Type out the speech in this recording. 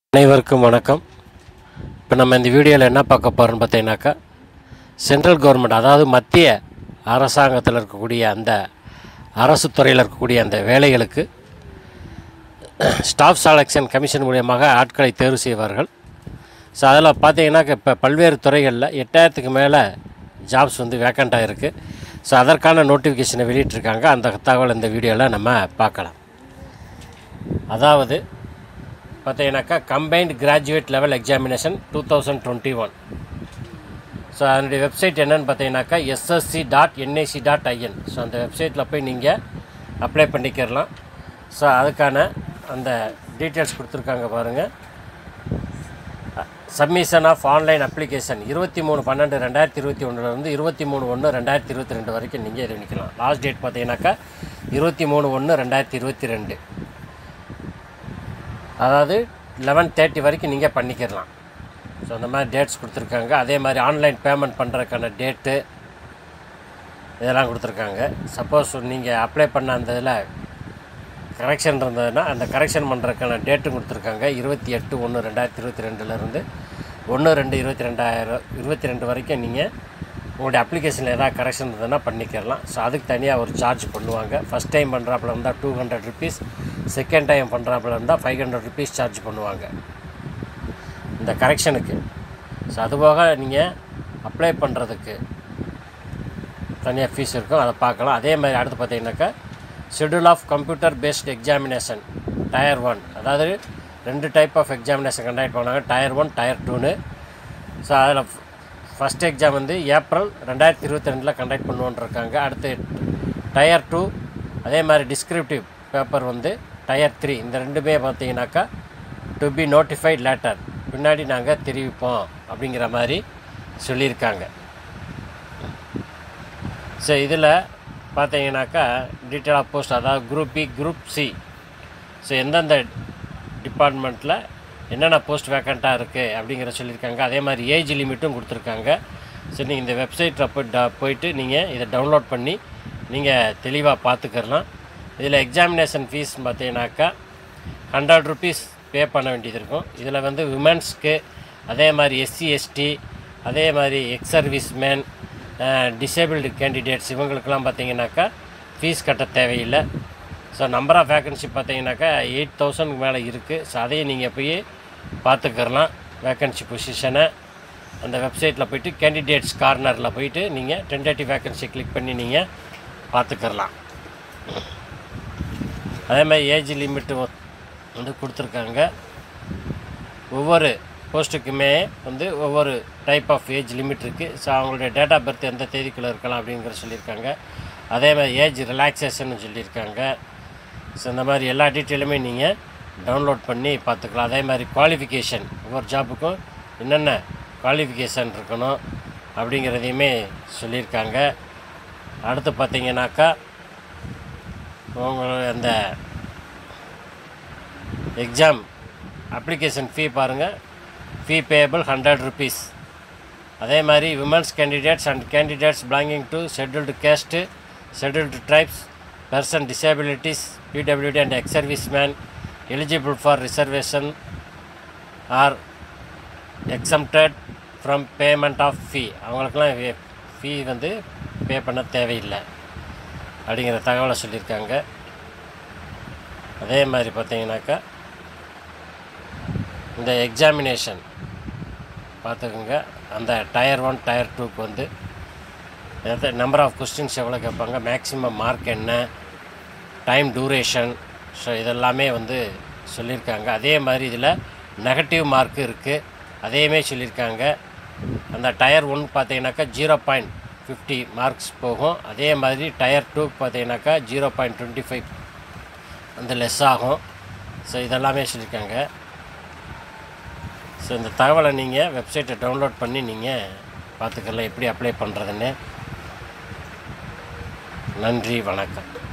அனைவருக்கும் வணக்கம் இப்போ நம்ம இந்த வீடியோவில் என்ன பார்க்க போகிறோம்னு பார்த்தீங்கன்னாக்கா சென்ட்ரல் கவர்மெண்ட் அதாவது மத்திய அரசாங்கத்தில் இருக்கக்கூடிய அந்த அரசு துறையில் இருக்கக்கூடிய அந்த வேலைகளுக்கு ஸ்டாஃப் செலெக்ஷன் கமிஷன் மூலியமாக ஆட்களை தேர்வு செய்வார்கள் ஸோ அதில் பார்த்தீங்கன்னாக்கா இப்போ பல்வேறு துறைகளில் எட்டாயிரத்துக்கு மேலே ஜாப்ஸ் வந்து வேக்கண்ட்டாக இருக்குது ஸோ அதற்கான நோட்டிஃபிகேஷனை வெளியிட்டிருக்காங்க அந்த தகவல் இந்த வீடியோவில் நம்ம பார்க்கலாம் அதாவது பார்த்தீங்கன்னாக்கா combined graduate level examination two thousand twenty one so அதனுடைய வெப்சைட் என்னன்னு பார்த்தீங்கன்னாக்கா SSC dot NIC dot IN so அந்த வெப்சைட்டில் போய் நீங்கள் அப்ளை பண்ணிக்கிறலாம் ஸோ அதுக்கான அந்த டீட்டெயில்ஸ் கொடுத்துருக்காங்க பாருங்கள் சப்மிஷன் ஆஃப் ஆன்லைன் அப்ளிகேஷன் இருபத்தி மூணு பன்னெண்டு ரெண்டாயிரத்தி இருபத்தி ஒன்றுலேருந்து இருபத்தி மூணு ஒன்று ரெண்டாயிரத்தி இருபத்தி ரெண்டு வரைக்கும் நீங்கள் இது பண்ணிக்கலாம் லாஸ்ட் டேட் பார்த்தீங்கன்னாக்கா இருபத்தி மூணு ஒன்று ரெண்டாயிரத்தி இருபத்தி ரெண்டு அதாவது லெவன் தேர்ட்டி வரைக்கும் நீங்கள் பண்ணிக்கிடலாம் ஸோ அந்த மாதிரி டேட்ஸ் கொடுத்துருக்காங்க அதே மாதிரி ஆன்லைன் பேமெண்ட் பண்ணுறதுக்கான டேட்டு இதெல்லாம் கொடுத்துருக்காங்க சப்போஸ் நீங்கள் அப்ளை பண்ண அந்த இதில் கரெக்ஷன் இருந்ததுன்னா அந்த கரெக்ஷன் பண்ணுறதுக்கான டேட்டும் கொடுத்துருக்காங்க இருபத்தி எட்டு ஒன்று ரெண்டாயிரத்தி இருபத்தி ரெண்டுலேருந்து ஒன்று ரெண்டு இருபத்தி ரெண்டாயிரம் இருபத்தி ரெண்டு வரைக்கும் நீங்கள் உங்களுடைய அப்ளிகேஷனில் ஏதாவது கரெக்ஷன் இருந்ததுன்னா பண்ணிக்கிறலாம் ஸோ அதுக்கு தனியாக ஒரு சார்ஜ் பண்ணுவாங்க ஃபஸ்ட் டைம் பண்ணுறாப்புல இருந்தால் two hundred rupees second time பண்ணுறாப்புல இருந்தால் ஃபைவ் ஹண்ட்ரட் ருபீஸ் சார்ஜ் பண்ணுவாங்க இந்த கரெக்ஷனுக்கு ஸோ அதுபோக நீங்கள் அப்ளை பண்ணுறதுக்கு தனியாக ஃபீஸ் இருக்கும் அதை பார்க்கலாம் அதே மாதிரி அடுத்து பார்த்தீங்கன்னாக்கா schedule of computer based examination tier one அதாவது ரெண்டு டைப் ஆஃப் எக்ஸாமினேஷன் கண்டக்ட் பண்ணுவாங்க டயர் ஒன் டயர் டூன்னு ஸோ அதில் ஃபஸ்ட் எக்ஸாம் வந்து ஏப்ரல் ரெண்டாயிரத்தி இருபத்தி ரெண்டில் கண்டக்ட் பண்ணுவோன்னு இருக்காங்க அடுத்து டயர் டூ அதே மாதிரி டிஸ்கிரிப்டிவ் பேப்பர் வந்து டயர் த்ரீ இந்த ரெண்டுமே பார்த்தீங்கன்னாக்கா டு பி நோட்டிஃபைட் லேட்டர் பின்னாடி நாங்கள் தெரிவிப்போம் அப்படிங்கிற மாதிரி சொல்லியிருக்காங்க ஸோ இதில் பார்த்தீங்கன்னாக்கா டீட்டெயில் ஆஃப் போஸ்ட் அதாவது group B group C so எந்தெந்த டிபார்ட்மெண்ட்டில் என்னென்ன போஸ்ட் வேக்கண்ட்டாக இருக்குது அப்படிங்கிற சொல்லியிருக்காங்க அதே மாதிரி ஏஜ் லிமிட்டும் கொடுத்துருக்காங்க ஸோ நீங்கள் இந்த வெப்சைட்டில் போய் ட போயிட்டு நீங்கள் இதை டவுன்லோட் பண்ணி நீங்கள் தெளிவாக பார்த்துக்கலாம் இதில் எக்ஸாமினேஷன் ஃபீஸ் பார்த்தீங்கன்னாக்கா ஹண்ட்ரட் ருபீஸ் பே பண்ண வேண்டியது இருக்கும் இதில் வந்து விமென்ஸ்க்கு அதே மாதிரி எஸ்சி எஸ்டி அதே மாதிரி ex serviceman disabled candidates இவங்களுக்கெல்லாம் பார்த்தீங்கன்னாக்கா ஃபீஸ் கட்ட தேவையில்லை ஸோ நம்பர் ஆஃப் வேக்கன்சி பார்த்தீங்கன்னாக்கா எயிட் தௌசண்ட்க்கு மேலே இருக்குது ஸோ அதையும் நீங்கள் போய் பார்த்துக்கிறலாம் வேக்கன்சி பொசிஷனை அந்த வெப்சைட்டில் போயிட்டு கேண்டிடேட்ஸ் கார்னரில் போயிட்டு நீங்கள் டென்டேட்டிவ் வேக்கன்சி கிளிக் பண்ணி நீங்கள் பார்த்துக்கிறலாம் அதே மாதிரி ஏஜ் லிமிட்டு வந்து கொடுத்துருக்காங்க ஒவ்வொரு போஸ்ட்டுக்குமே வந்து ஒவ்வொரு டைப் ஆஃப் ஏஜ் லிமிட் இருக்குது ஸோ அவங்களுடைய டேட் ஆஃப் பர்த் எந்த தேதிக்குள்ளே இருக்கலாம் அப்படிங்கிற சொல்லியிருக்காங்க அதே மாதிரி ஏஜ் ரிலாக்ஸேஷன் சொல்லியிருக்காங்க ஸோ இந்த மாதிரி எல்லா டீட்டெயிலுமே நீங்கள் டவுன்லோட் பண்ணி பார்த்துக்கலாம் அதே மாதிரி குவாலிஃபிகேஷன் ஒவ்வொரு ஜாப்புக்கும் என்னென்ன குவாலிஃபிகேஷன் இருக்கணும் அப்படிங்கிறதையுமே சொல்லியிருக்காங்க அடுத்து பார்த்தீங்கன்னாக்கா உங்கள் அந்த எக்ஸாம் அப்ளிகேஷன் ஃபீ பாருங்கள் ஃபீ பேயபிள் ஹண்ட்ரட் ருபீஸ் அதே மாதிரி women's candidates and candidates belonging to scheduled caste scheduled tribes person disabilities pwd and ex servicemen eligible for reservation are exempted from payment of fee அவங்களுக்கெல்லாம் ஃபீ வந்து பே பண்ண தேவையில்லை அப்படிங்கிற தகவலை சொல்லியிருக்காங்க அதே மாதிரி பார்த்தீங்கன்னாக்கா இந்த எக்ஸாமினேஷன் பார்த்துக்கோங்க அந்த டயர் ஒன் டயர் டூக்கு வந்து நம்பர் ஆஃப் கொஸ்டின்ஸ் எவ்வளோ கேட்பாங்க மேக்ஸிமம் மார்க் என்ன டைம் டூரேஷன் ஸோ இதெல்லாமே வந்து சொல்லியிருக்காங்க அதே மாதிரி இதில் நெகட்டிவ் மார்க் இருக்குது அதையுமே சொல்லியிருக்காங்க அந்த டயர் ஒன் பார்த்தீங்கன்னாக்கா ஜீரோ பாயிண்ட் ஃபிஃப்டி மார்க்ஸ் போகும் அதே மாதிரி டயர் டூ பார்த்தீங்கன்னாக்கா ஜீரோ பாயிண்ட் டுவெண்ட்டி ஃபைவ் வந்து லெஸ் ஆகும் ஸோ இதெல்லாமே சொல்லியிருக்காங்க ஸோ இந்த தகவலை நீங்கள் வெப்சைட்டை டவுன்லோட் பண்ணி நீங்கள் பார்த்துக்கலாம் எப்படி அப்ளை பண்ணுறதுன்னு நன்றி வணக்கம்